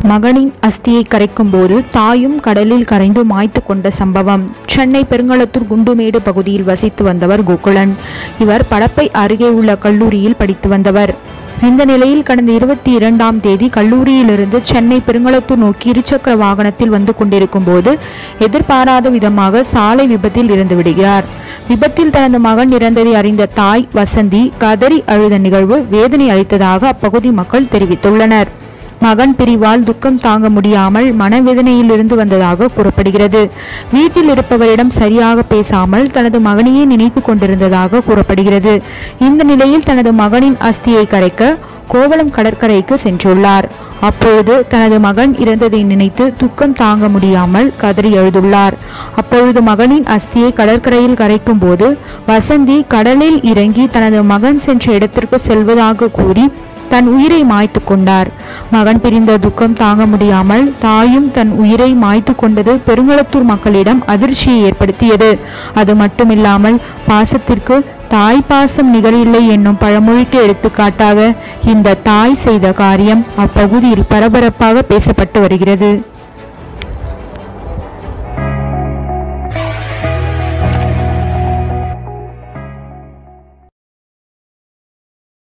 மகனின் அஸ்தியை கரைக்கும் போது தாயும் கடலில் கரைந்து மாய்த்து கொண்ட சம்பவம் சென்னை பெருங்களத்தூர் குண்டுமேடு பகுதியில் வசித்து வந்தவர் கோகுலன் இவர் படப்பை அருகே உள்ள கல்லூரியில் படித்து வந்தவர் இந்த நிலையில் கடந்த இருபத்தி இரண்டாம் தேதி கல்லூரியிலிருந்து சென்னை பெருங்களத்தூர் நோக்கி இருசக்கர வாகனத்தில் வந்து கொண்டிருக்கும் போது எதிர்பாராத விதமாக சாலை விபத்தில் இறந்து விடுகிறார் விபத்தில் தனது மகன் இறந்ததை அறிந்த தாய் வசந்தி கதறி அழுத நிகழ்வு வேதனை அளித்ததாக அப்பகுதி மக்கள் தெரிவித்துள்ளனர் மகன் பிரிவால் துக்கம் தாங்க முடியாமல் மனவேதனையில் இருந்து வந்ததாக கூறப்படுகிறது வீட்டில் இருப்பவரிடம் சரியாக பேசாமல் தனது மகனையே நினைத்து கொண்டிருந்ததாக கூறப்படுகிறது இந்த நிலையில் தனது மகனின் அஸ்தியை கரைக்க கோவளம் கடற்கரைக்கு சென்றுள்ளார் அப்பொழுது தனது மகன் இறந்ததை நினைத்து துக்கம் தாங்க முடியாமல் கதறி எழுதுள்ளார் அப்பொழுது மகனின் அஸ்தியை கடற்கரையில் கரைக்கும் போது வசந்தி கடலில் இறங்கி தனது மகன் சென்ற இடத்திற்கு செல்வதாக கூறி தன் உயிரை மாய்த்து கொண்டார் மகன் பிரிந்த துக்கம் தாங்க முடியாமல் தாயும் தன் உயிரை மாய்த்து கொண்டது பெருங்களத்தூர் மக்களிடம் அதிர்ச்சியை ஏற்படுத்தியது அது மட்டுமில்லாமல் பாசத்திற்கு தாய் பாசம் நிகரில்லை என்னும் பழமொழிக்கு எடுத்துக்காட்டாக இந்த தாய் செய்த காரியம் அப்பகுதியில் பரபரப்பாக பேசப்பட்டு வருகிறது